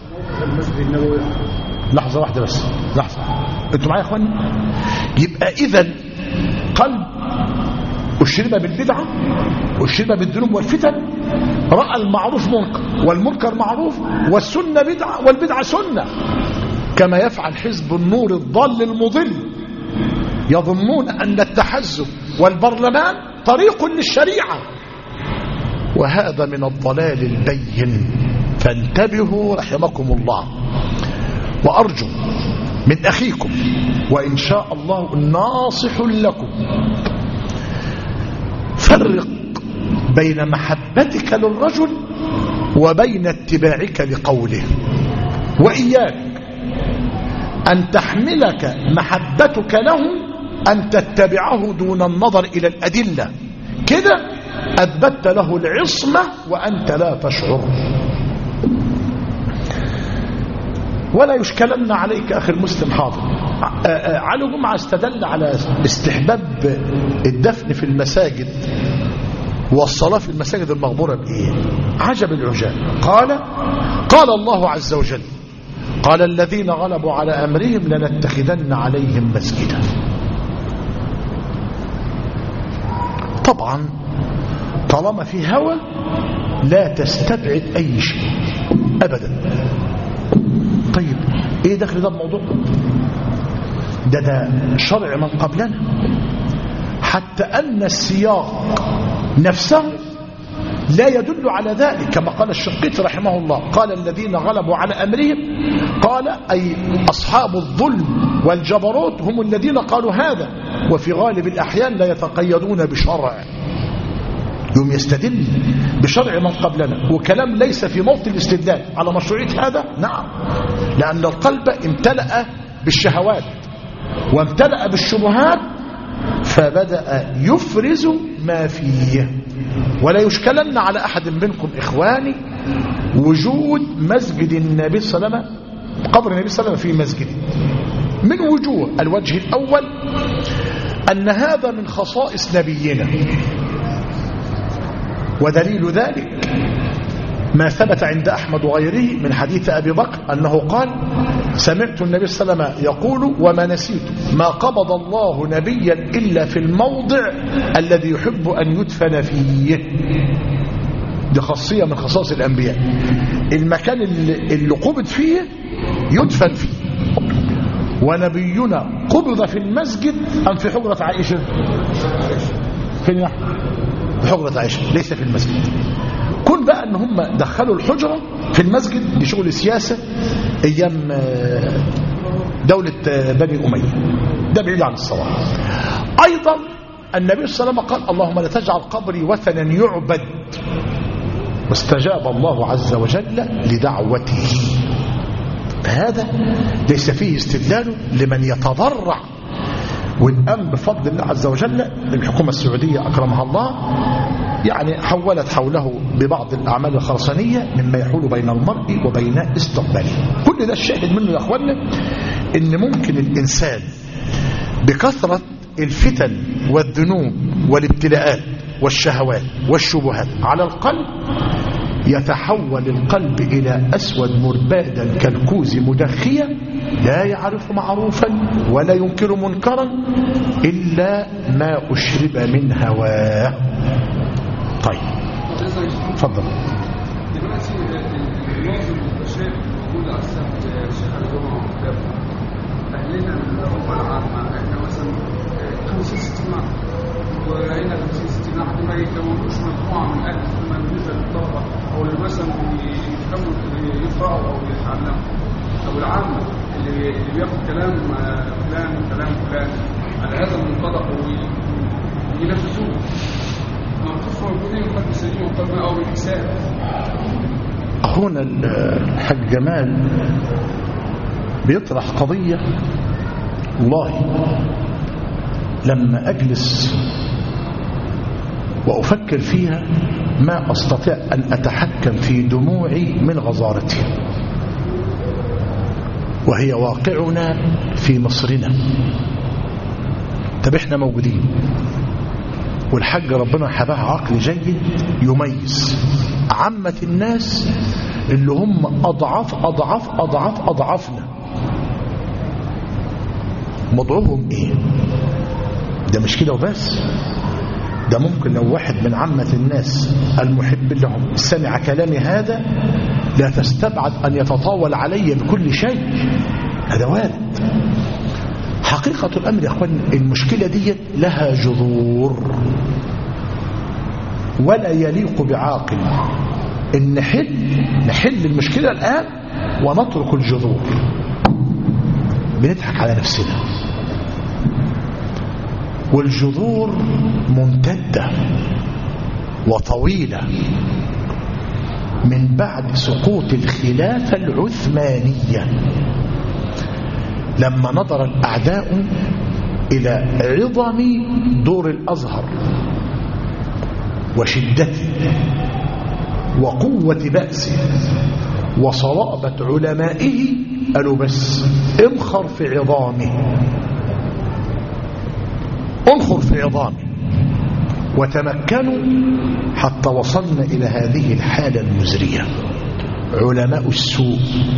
لحظة واحدة بس لحظة انتوا معايا يا اخوان يبقى إذا قلب أشرب بالبدعة أشرب بالذنوب والفتن رأى المعروف منكر والمنكر معروف والسنة بدعة والبدعة سنة كما يفعل حزب النور الضال المضل يظنون أن التحزب والبرلمان طريق للشريعة وهذا من الضلال البين فانتبهوا رحمكم الله وأرجو من أخيكم وإن شاء الله ناصح لكم فرق بين محبتك للرجل وبين اتباعك لقوله وإياك أن تحملك محبتك له أن تتبعه دون النظر إلى الأدلة كده أثبت له العصمة وأنت لا تشعر ولا يشكلن عليك أخي المسلم حاضر علي جمعة استدل على استحباب الدفن في المساجد والصلاة في المساجد المغبورة بإيه عجب العجاب قال قال الله عز وجل قال الذين غلبوا على أمرهم لنتخذن عليهم مسجدا طبعا طالما في هوى لا تستبعد أي شيء أبدا طيب ايه دخل ده بموضوع ده ده شرع من قبلنا حتى أن السياق نفسه لا يدل على ذلك كما قال الشقيط رحمه الله قال الذين غلبوا على أمرهم قال أي أصحاب الظلم والجبروت هم الذين قالوا هذا وفي غالب الأحيان لا يتقيدون بشرع يوم يستدل بشرع من قبلنا وكلام ليس في موطن الاستدلال على مشروعية هذا نعم لأن القلب امتلأ بالشهوات وامتلأ بالشبهات فبدأ يفرز ما فيه ولا يشكلن على أحد منكم إخواني وجود مسجد النبي صلى الله عليه وسلم قبر النبي صلى الله عليه وسلم في مسجد من وجوه الوجه الأول أن هذا من خصائص نبينا ودليل ذلك ما ثبت عند أحمد وغيره من حديث أبي بكر أنه قال سمعت النبي صلى الله عليه وسلم يقول وما نسيت ما قبض الله نبيا إلا في الموضع الذي يحب أن يدفن فيه دي خاصية من خصائص الأنبياء المكان اللي, اللي قبض فيه يدفن فيه ونبينا قبض في المسجد أم في حجرة عائشة فين يا في حجرة عائشة ليس في المسجد كون بقى ان هم دخلوا الحجرة في المسجد لشغل سياسة ايام دولة بني امية ده بعيد عن الصواب ايضا النبي صلى الله عليه وسلم قال اللهم لا تجعل قبري وثنا يعبد واستجاب الله عز وجل لدعوته هذا ليس فيه استدلال لمن يتضرع والآن بفضل الله عز وجل الحكومة السعودية أكرمها الله يعني حولت حوله ببعض الأعمال الخرسانية مما يحول بين المرء وبين استقباله كل ده الشاهد منه يا أخوانا إن ممكن الإنسان بكثرة الفتن والذنوب والابتلاءات والشهوات والشبهات على القلب يتحول القلب إلى أسود مربادا كالكوز مدخيا لا يعرف معروفا ولا ينكر منكرا إلا ما أشرب من هواه طيب تفضل دلوقتي معظم المشايخ الموجودة على الساحة زي الشيخ الجمعة وكتاب أهلنا من الأوروبا العامة إحنا مثلا 50 60 واحد وهنا 50 60 واحد ما يكونوش مجموعة من أهل السنة بالنسبة للطلبة أو اللي مثلا بيفهموا يقرأوا أو يتعلموا أو العامة اللي اللي بياخد كلام فلان وكلام فلان على هذا المنطلق وينفذوه موقفهم موجودين قد بسجين وقد ما أو بالحساب هنا الحاج جمال بيطرح قضية والله لما أجلس وأفكر فيها ما أستطيع أن أتحكم في دموعي من غزارتها وهي واقعنا في مصرنا طب احنا موجودين والحاج ربنا حباه عقل جيد يميز عامة الناس اللي هم أضعاف أضعاف أضعاف أضعافنا موضوعهم إيه ده مش كده وبس ده ممكن لو واحد من عامة الناس المحب لهم سمع كلامي هذا لا تستبعد أن يتطاول علي بكل شيء هذا وارد حقيقة الأمر يا أخوان المشكلة دي لها جذور ولا يليق بعاقل ان نحل نحل المشكلة الآن ونترك الجذور بنضحك على نفسنا والجذور ممتدة وطويلة من بعد سقوط الخلافة العثمانية لما نظر الأعداء إلى عظم دور الأزهر وشدته وقوة بأسه وصلابة علمائه قالوا بس انخر في عظامه انخر في عظامه وتمكنوا حتى وصلنا إلى هذه الحالة المزرية علماء السوء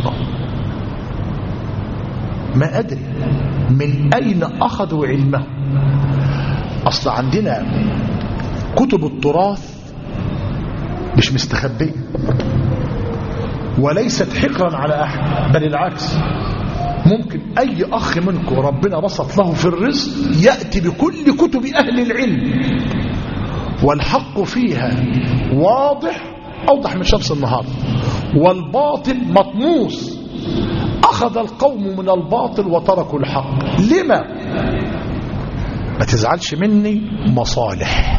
ما أدري من أين أخذوا علمه أصل عندنا كتب التراث مش مستخبية وليست حقرا على أحد بل العكس ممكن أي أخ منكم ربنا بسط له في الرزق يأتي بكل كتب أهل العلم والحق فيها واضح أوضح من شمس النهار والباطل مطموس أخذ القوم من الباطل وتركوا الحق لما ما تزعلش مني مصالح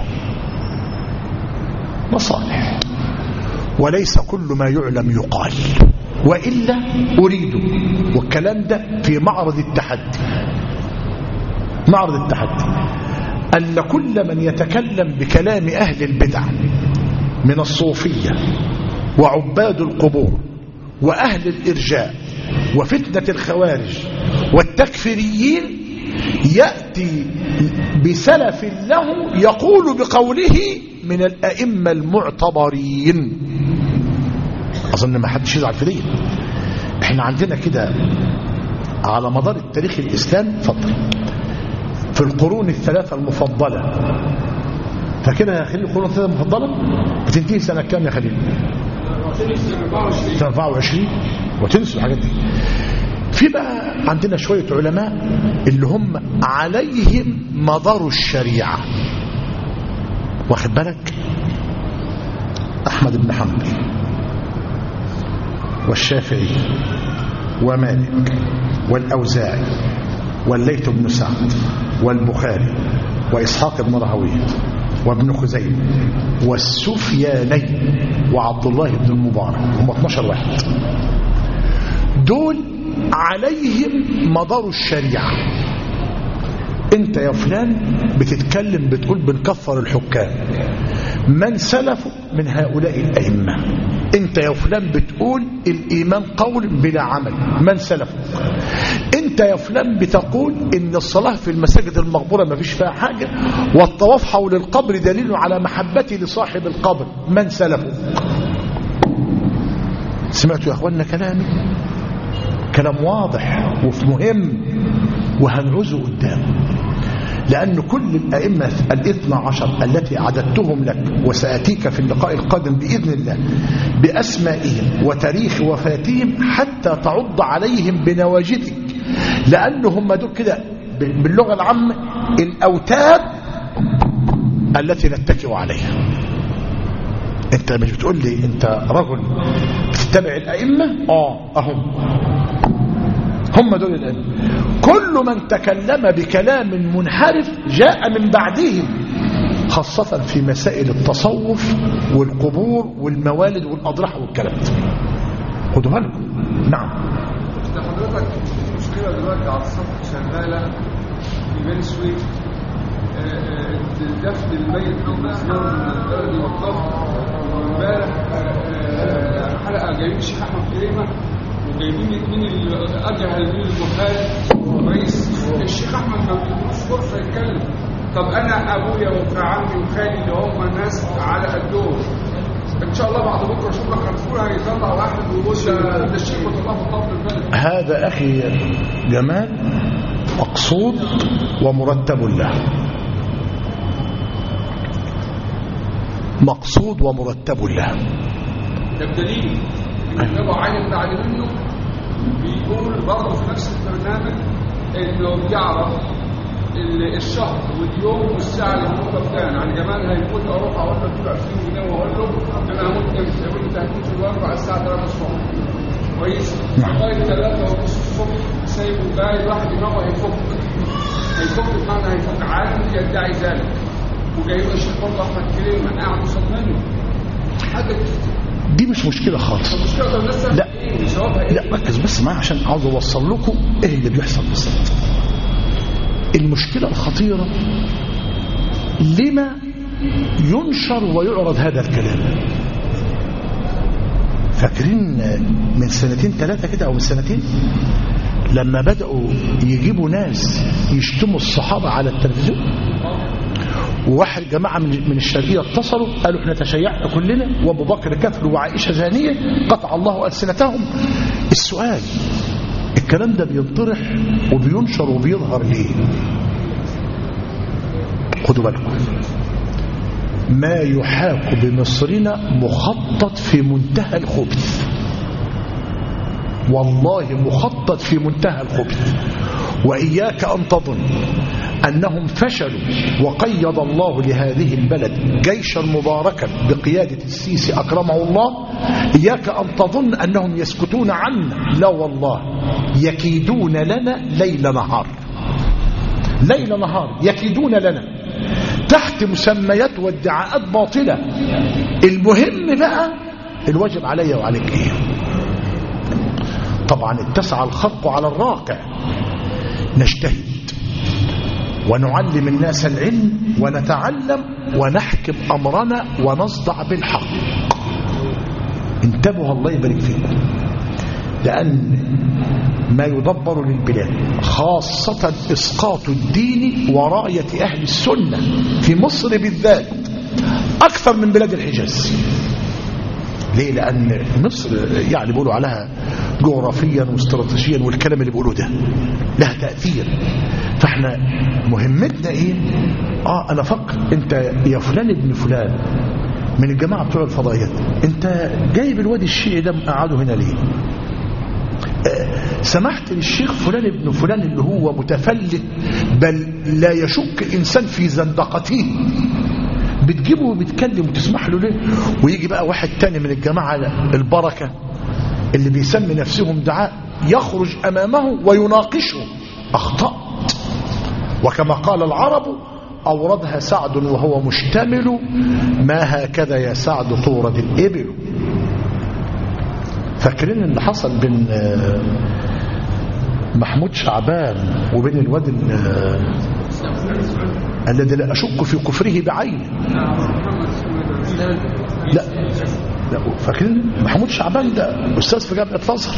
مصالح وليس كل ما يعلم يقال وإلا أريد والكلام ده في معرض التحدي معرض التحدي أن كل من يتكلم بكلام أهل البدع من الصوفية وعباد القبور وأهل الإرجاء وفتنة الخوارج والتكفيريين يأتي بسلف له يقول بقوله من الأئمة المعتبرين أظن ما حدش يزعل في دي احنا عندنا كده على مدار التاريخ الإسلام فضل في القرون الثلاثة المفضلة فكده يا خليل القرون الثلاثة المفضلة بتنتهي سنة كام يا خليل سنة 24 وتنسوا الحاجات دي في بقى عندنا شوية علماء اللي هم عليهم مدار الشريعة واخد بالك أحمد بن حنبل والشافعي ومالك والأوزاعي والليث بن سعد والبخاري وإسحاق بن راهويه وابن خزيمة والسفياني وعبد الله بن المبارك هم 12 واحد دول عليهم مدار الشريعة انت يا فلان بتتكلم بتقول بنكفر الحكام من سلفوا من هؤلاء الأئمة انت يا فلان بتقول الإيمان قول بلا عمل من سلفوا انت يا فلان بتقول ان الصلاة في المساجد المغبورة ما فيش فيها حاجة والطواف حول القبر دليل على محبتي لصاحب القبر من سلفوا سمعتوا يا اخوانا كلامي كلام واضح ومهم وهنعوزه قدام لأن كل الأئمة الاثنى عشر التي عددتهم لك وسأتيك في اللقاء القادم بإذن الله بأسمائهم وتاريخ وفاتهم حتى تعض عليهم بنواجذك لأنهم دول كده باللغة العامة الأوتاد التي نتكئ عليها انت مش بتقول لي انت رجل بتتبع الأئمة اه اهم هم دول الأئمة كل من تكلم بكلام منحرف جاء من بعدهم خاصة في مسائل التصوف والقبور والموالد والأضرحة والكلام ده خدوا بالكم نعم ده حضرتك في مشكله دلوقتي على الصفحه شغاله في بني سويف آه، آه، دفن الميت او مسيار من البلد والقبر وامبارح آه، حلقه جايبين الشيخ احمد كريمه وجايبين اثنين الاجهل من البخاري رئيس الشيخ احمد ما بيدوش فرصه يتكلم طب انا ابويا وابن عمي وخالي اللي هم ناس على قدهم ان شاء الله بعد بكره شكرا خمسون هيطلع واحد ويقول ده ده الشيخ وطلعه في طب البلد هذا أخي جمال مقصود ومرتب له مقصود ومرتب له ده بدليل ان ابو علي بعد منه بيقول برضه في نفس البرنامج انه بيعرف ال- الشهر واليوم والساعه اللي هموت فيها يعني جمال هيموت اروح اقول له اديله 20 جنيه واقول له انا هموت امتى يقول لي انت هتموت في الاربع الساعه 3 الصبح كويس نعم. لغايه 3 ونص الصبح سايبه جاي الواحد دماغه هيفك هيفك بمعنى هيفك عالم يدعي ذلك وجايبه الشيخ برضه احمد كريم قاعد قصاد منه حاجه دي مش مشكلة خالص مش تقدر الناس تعمل لا. ايه جوابها ايه لا ركز بس معايا عشان عاوز اوصل لكم ايه اللي بيحصل بالظبط المشكلة الخطيرة لما ينشر ويعرض هذا الكلام فاكرين من سنتين ثلاثة كده او من سنتين لما بدأوا يجيبوا ناس يشتموا الصحابة على التلفزيون وواحد جماعة من من الشرقية اتصلوا قالوا احنا تشيعنا كلنا وابو بكر كفر وعائشة زانية قطع الله ألسنتهم السؤال الكلام ده بينطرح وبينشر وبيظهر ليه خدوا بالكم ما يحاك بمصرنا مخطط في منتهى الخبث والله مخطط في منتهى الخبث وإياك أن تظن أنهم فشلوا وقيض الله لهذه البلد جيشا مباركا بقيادة السيسي أكرمه الله إياك أن تظن أنهم يسكتون عنا لا والله يكيدون لنا ليل نهار ليل نهار يكيدون لنا تحت مسميات وادعاءات باطلة المهم بقى الواجب علي وعليك ايه طبعا اتسع الخلق على الراقع نجتهد ونعلم الناس العلم ونتعلم ونحكم أمرنا ونصدع بالحق انتبهوا الله يبارك فيكم لأن ما يدبر للبلاد خاصة إسقاط الدين وراية أهل السنة في مصر بالذات أكثر من بلاد الحجاز ليه لأن مصر يعني بيقولوا عليها جغرافيا واستراتيجيا والكلام اللي بيقولوه ده لها تأثير فاحنا مهمتنا ايه اه انا فكر انت يا فلان ابن فلان من الجماعة بتوع الفضائيات انت جايب الواد الشيعي ده مقعده هنا ليه آه، سمحت للشيخ فلان ابن فلان اللي هو متفلت بل لا يشك الإنسان في زندقته بتجيبه وبتكلم وتسمح له ليه ويجي بقى واحد تاني من الجماعة البركة اللي بيسمي نفسهم دعاء يخرج أمامه ويناقشه أخطأت وكما قال العرب أوردها سعد وهو مشتمل ما هكذا يا سعد تورد الإبل فاكرين اللي حصل بين آه، محمود شعبان وبين الواد ال- آه، الذي لا أشك في كفره بعينه لا لا فاكرين محمود شعبان ده أستاذ في جامعة الأزهر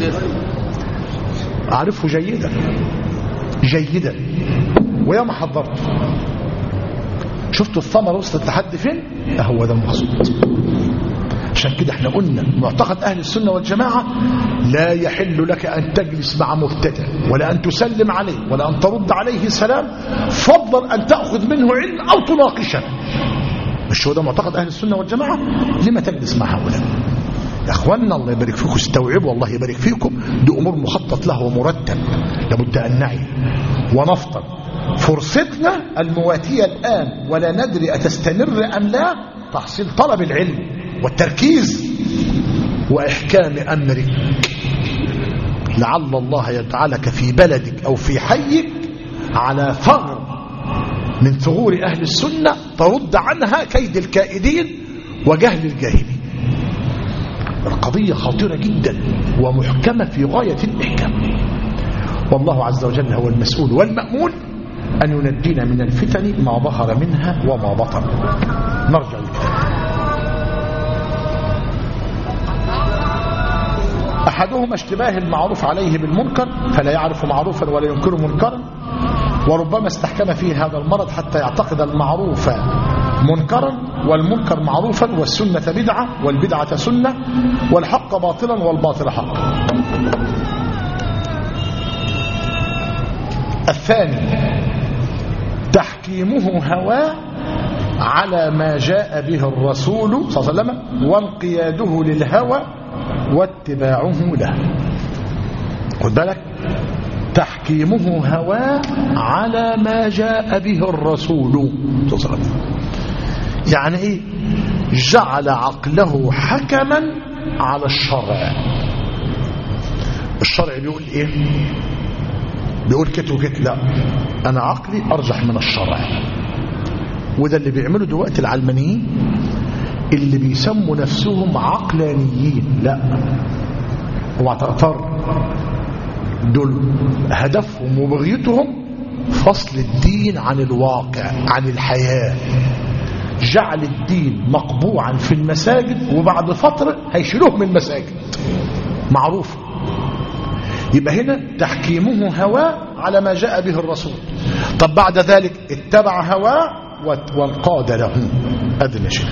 أعرفه جيدا جيدا ويا ما حضرت شفتوا الثمرة وصلت لحد فين هو ده المقصود عشان كده احنا قلنا معتقد أهل السنة والجماعة لا يحل لك أن تجلس مع مبتدع ولا أن تسلم عليه ولا أن ترد عليه سلام فضلا أن تأخذ منه علم أو تناقشه مش هو ده معتقد أهل السنة والجماعة لما تجلس مع هؤلاء يا اخوانا الله يبارك فيكم استوعبوا الله يبارك فيكم دي امور مخطط له ومرتب لابد ان نعي ونفطن فرصتنا المواتية الآن ولا ندري أتستمر أم لا تحصيل طلب العلم والتركيز وإحكام أمرك لعل الله يجعلك في بلدك أو في حيك على ثغر من ثغور أهل السنة ترد عنها كيد الكائدين وجهل الجاهلين القضية خطيرة جدا ومحكمة في غاية الإحكام والله عز وجل هو المسؤول والمأمول أن ينجينا من الفتن ما ظهر منها وما بطن نرجع للكلام أحدهما اشتباه المعروف عليه بالمنكر فلا يعرف معروفا ولا ينكر منكرا وربما استحكم فيه هذا المرض حتى يعتقد المعروف منكرا والمنكر معروفا والسنة بدعة والبدعة سنة والحق باطلا والباطل حق الثاني تحكيمه هواه على ما جاء به الرسول صلى الله عليه وسلم وانقياده للهوى واتباعه له خد بالك تحكيمه هواه على ما جاء به الرسول صلى الله عليه وسلم يعني ايه جعل عقله حكما على الشرع الشرع بيقول ايه بيقول كت وكت لا انا عقلي ارجح من الشرع وده اللي بيعمله دلوقتي العلمانيين اللي بيسموا نفسهم عقلانيين لا اوعى تغتر دول هدفهم وبغيتهم فصل الدين عن الواقع عن الحياة جعل الدين مقبوعا في المساجد وبعد فترة هيشيلوه من المساجد معروف يبقى هنا تحكيمه هواه على ما جاء به الرسول طب بعد ذلك اتبع هواه وانقاد له أدنى شيء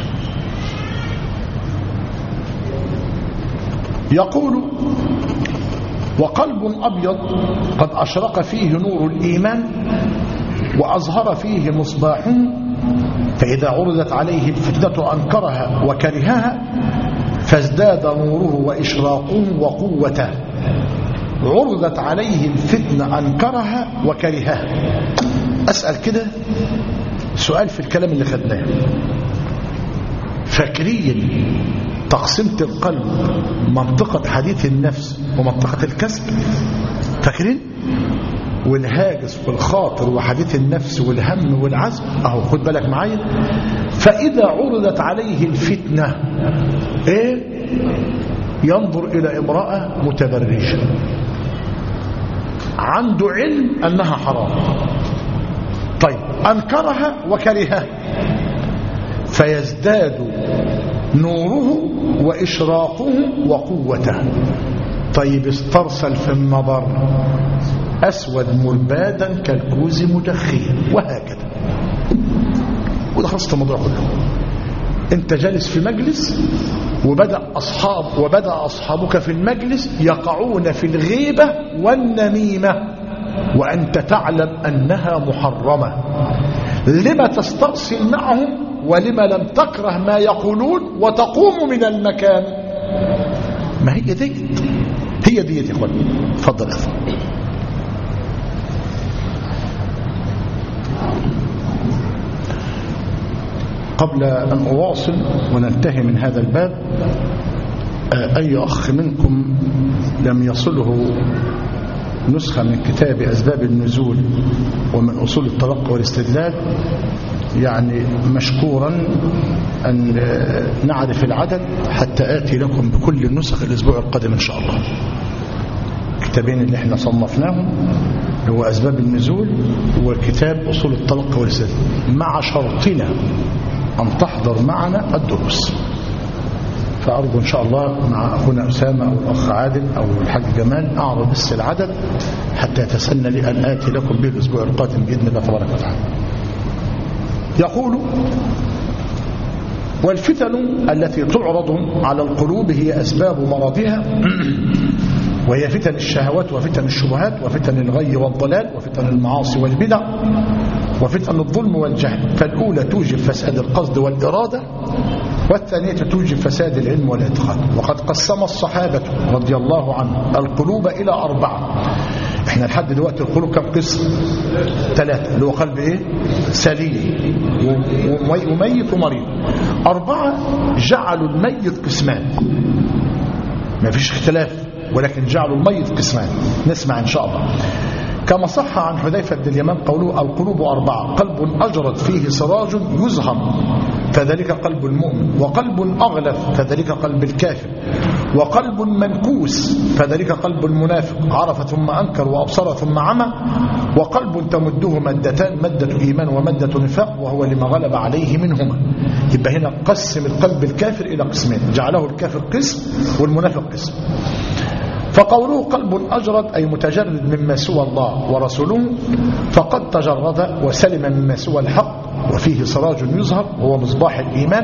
يقول وقلب أبيض قد أشرق فيه نور الإيمان وأظهر فيه مصباحه فإذا عرضت عليه الفتنة أنكرها وكرهها فازداد نوره وإشراقه وقوته عرضت عليه الفتنة أنكرها وكرهها أسأل كده سؤال في الكلام اللي خدناه فاكرين تقسيمة القلب منطقة حديث النفس ومنطقة الكسب فاكرين والهاجس والخاطر وحديث النفس والهم والعزم اهو خد بالك معايا فإذا عرضت عليه الفتنة ايه ينظر إلى امرأة متبرجة عنده علم أنها حرام طيب أنكرها وكرهها فيزداد نوره وإشراقه وقوته طيب استرسل في النظر أسود مربادا كالكوز مدخيا وهكذا وده خلصت الموضوع كله انت جالس في مجلس وبدأ أصحاب وبدأ أصحابك في المجلس يقعون في الغيبة والنميمة وأنت تعلم أنها محرمة لما تسترسل معهم ولما لم تكره ما يقولون وتقوم من المكان ما هي دي هي دي يا اخوان اتفضل يا اخوان قبل أن أواصل وننتهي من هذا الباب أي أخ منكم لم يصله نسخة من كتاب أسباب النزول ومن أصول التلقي والاستدلال يعني مشكورا أن نعرف العدد حتى آتي لكم بكل النسخ الأسبوع القادم إن شاء الله الكتابين اللي احنا صنفناهم هو أسباب النزول وكتاب أصول التلقي والاستدلال مع شرطنا أن تحضر معنا الدروس فأرجو إن شاء الله مع أخونا أسامة أو الأخ عادل أو الحاج جمال أعرض بس العدد حتى يتسنى لي أن آتي لكم به الأسبوع القادم بإذن الله تبارك وتعالى يقول والفتن التي تعرض على القلوب هي أسباب مرضها وهي فتن الشهوات وفتن الشبهات وفتن الغي والضلال وفتن المعاصي والبدع وفتن الظلم والجهل فالأولى توجب فساد القصد والإرادة والثانية توجب فساد العلم والإتقان وقد قسم الصحابة رضي الله عنهم القلوب إلى أربعة احنا لحد دلوقتي القلوب كم قسم ثلاثة اللي هو قلب ايه سليم وميت ومريض أربعة جعلوا الميت قسمان ما فيش اختلاف ولكن جعلوا الميت قسمان نسمع إن شاء الله كما صح عن حذيفة بن اليمان قوله القلوب أربعة قلب أجرد فيه سراج يزهر فذلك قلب المؤمن وقلب أغلف فذلك قلب الكافر وقلب منكوس فذلك قلب المنافق عرف ثم أنكر وأبصر ثم عمى وقلب تمده مدتان مدة إيمان ومدة نفاق وهو لما غلب عليه منهما يبقى هنا قسم القلب الكافر إلى قسمين جعله الكافر قسم والمنافق قسم فقوله قلب أجرد أي متجرد مما سوى الله ورسوله فقد تجرد وسلم مما سوى الحق وفيه سراج يظهر وهو مصباح الإيمان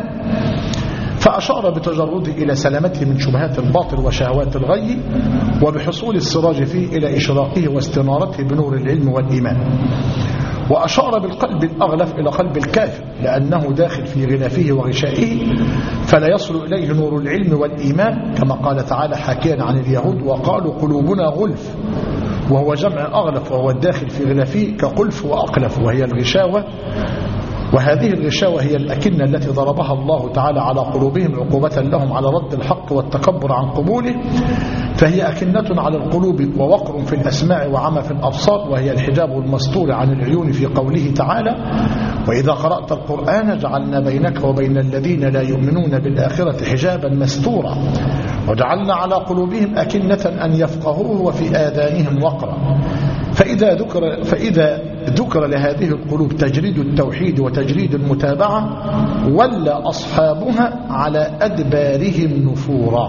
فأشار بتجرده إلى سلامته من شبهات الباطل وشهوات الغي وبحصول السراج فيه إلى إشراقه واستنارته بنور العلم والإيمان وأشار بالقلب الأغلف إلى قلب الكافر لأنه داخل في غلافه وغشائه فلا يصل إليه نور العلم والإيمان كما قال تعالى حكيا عن اليهود وقالوا قلوبنا غلف وهو جمع أغلف وهو الداخل في غلافه كقلف وأقلف وهي الغشاوة وهذه الغشاوة هي الأكنة التي ضربها الله تعالى على قلوبهم عقوبة لهم على رد الحق والتكبر عن قبوله فهي أكنة على القلوب ووقر في الأسماع وعمى في الأبصار وهي الحجاب المستور عن العيون في قوله تعالى وإذا قرأت القرآن جعلنا بينك وبين الذين لا يؤمنون بالآخرة حجابا مستورا وجعلنا على قلوبهم أكنة أن يفقهوه وفي آذانهم وقرا فإذا ذكر, فإذا ذكر لهذه القلوب تجريد التوحيد وتجريد المتابعة ولى أصحابها على أدبارهم نفورا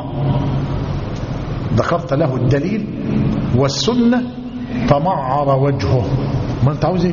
ذكرت له الدليل والسنة تمعر وجهه ما انت عاوز ايه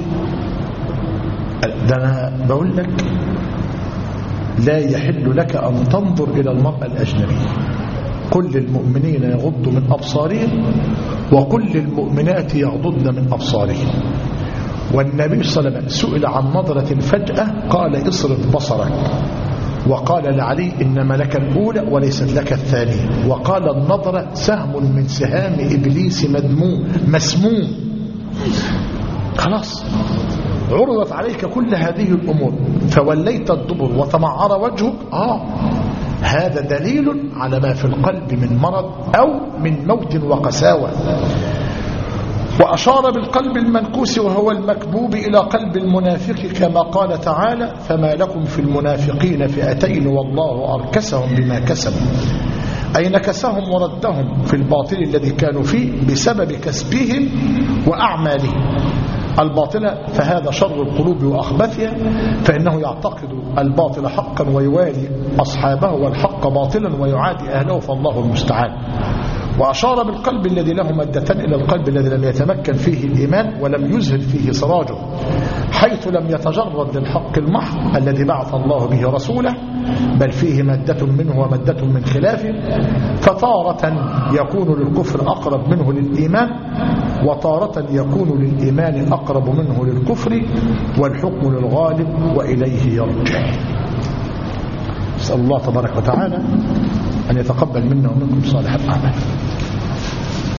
ده انا بقول لك لا يحل لك أن تنظر إلى المرأة الأجنبية كل المؤمنين يغضوا من أبصارهم وكل المؤمنات يغضضن من أبصارهم والنبي صلى الله عليه وسلم سئل عن نظرة فجأة قال اصرف بصرك وقال لعلي إنما لك الأولى وليست لك الثانية وقال النظرة سهم من سهام إبليس مدموم مسموم خلاص عرضت عليك كل هذه الأمور فوليت الدبر وتمعر وجهك آه هذا دليل على ما في القلب من مرض أو من موت وقساوة وأشار بالقلب المنكوس وهو المكبوب إلى قلب المنافق كما قال تعالى فما لكم في المنافقين فئتين والله أركسهم بما كسبوا أي نكسهم وردهم في الباطل الذي كانوا فيه بسبب كسبهم وأعمالهم الباطلة فهذا شر القلوب وأخبثها فإنه يعتقد الباطل حقا ويوالي أصحابه والحق باطلا ويعادي أهله فالله المستعان وأشار بالقلب الذي له مدة إلى القلب الذي لم يتمكن فيه الإيمان ولم يزهد فيه سراجه حيث لم يتجرد للحق المحض الذي بعث الله به رسوله بل فيه مادة منه ومادة من خلافه فتارة يكون للكفر أقرب منه للإيمان وتارة يكون للإيمان أقرب منه للكفر والحكم للغالب وإليه يرجع نسأل الله تبارك وتعالى أن يتقبل منا ومنكم صالح الأعمال